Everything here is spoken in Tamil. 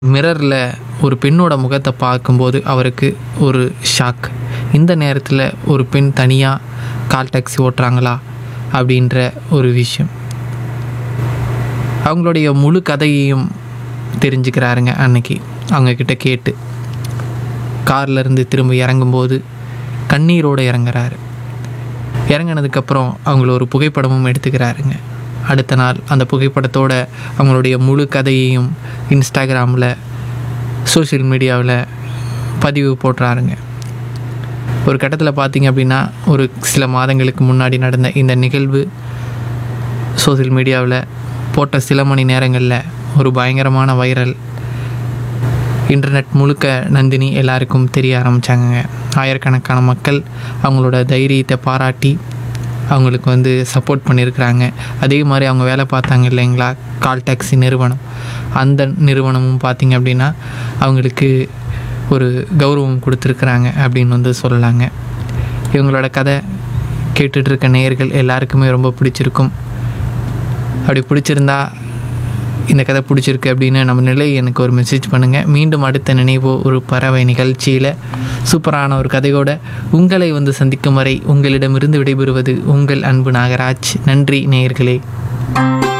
மிரரில் ஒரு பெண்ணோட முகத்தை பார்க்கும்போது அவருக்கு ஒரு ஷாக் இந்த நேரத்தில் ஒரு பெண் தனியாக கால் டாக்ஸி ஓட்டுறாங்களா அப்படின்ற ஒரு விஷயம் அவங்களுடைய முழு கதையையும் தெரிஞ்சுக்கிறாருங்க அன்னைக்கு அவங்கக்கிட்ட கேட்டு கார்ல இருந்து திரும்ப இறங்கும்போது கண்ணீரோடு இறங்குறாரு இறங்கினதுக்கப்புறம் அவங்கள ஒரு புகைப்படமும் எடுத்துக்கிறாருங்க அடுத்த நாள் அந்த புகைப்படத்தோட அவங்களுடைய முழு கதையையும் இன்ஸ்டாகிராமில் சோஷியல் மீடியாவில் பதிவு போடுறாருங்க ஒரு கட்டத்தில் பார்த்தீங்க அப்படின்னா ஒரு சில மாதங்களுக்கு முன்னாடி நடந்த இந்த நிகழ்வு சோஷியல் மீடியாவில் போட்ட சில மணி நேரங்களில் ஒரு பயங்கரமான வைரல் இன்டர்நெட் முழுக்க நந்தினி எல்லாருக்கும் தெரிய ஆரம்பித்தாங்கங்க ஆயிரக்கணக்கான மக்கள் அவங்களோட தைரியத்தை பாராட்டி அவங்களுக்கு வந்து சப்போர்ட் பண்ணியிருக்கிறாங்க அதே மாதிரி அவங்க வேலை பார்த்தாங்க இல்லைங்களா கால் டாக்ஸி நிறுவனம் அந்த நிறுவனமும் பார்த்திங்க அப்படின்னா அவங்களுக்கு ஒரு கௌரவம் கொடுத்துருக்குறாங்க அப்படின்னு வந்து சொல்லலாங்க இவங்களோட கதை கேட்டுட்டு இருக்க நேயர்கள் எல்லாருக்குமே ரொம்ப பிடிச்சிருக்கும் அப்படி பிடிச்சிருந்தா இந்த கதை பிடிச்சிருக்கு அப்படின்னு நம்ம நிலை எனக்கு ஒரு மெசேஜ் பண்ணுங்கள் மீண்டும் அடுத்த நினைவோ ஒரு பறவை நிகழ்ச்சியில் சூப்பரான ஒரு கதையோட உங்களை வந்து சந்திக்கும் வரை உங்களிடமிருந்து விடைபெறுவது உங்கள் அன்பு நாகராஜ் நன்றி நேயர்களே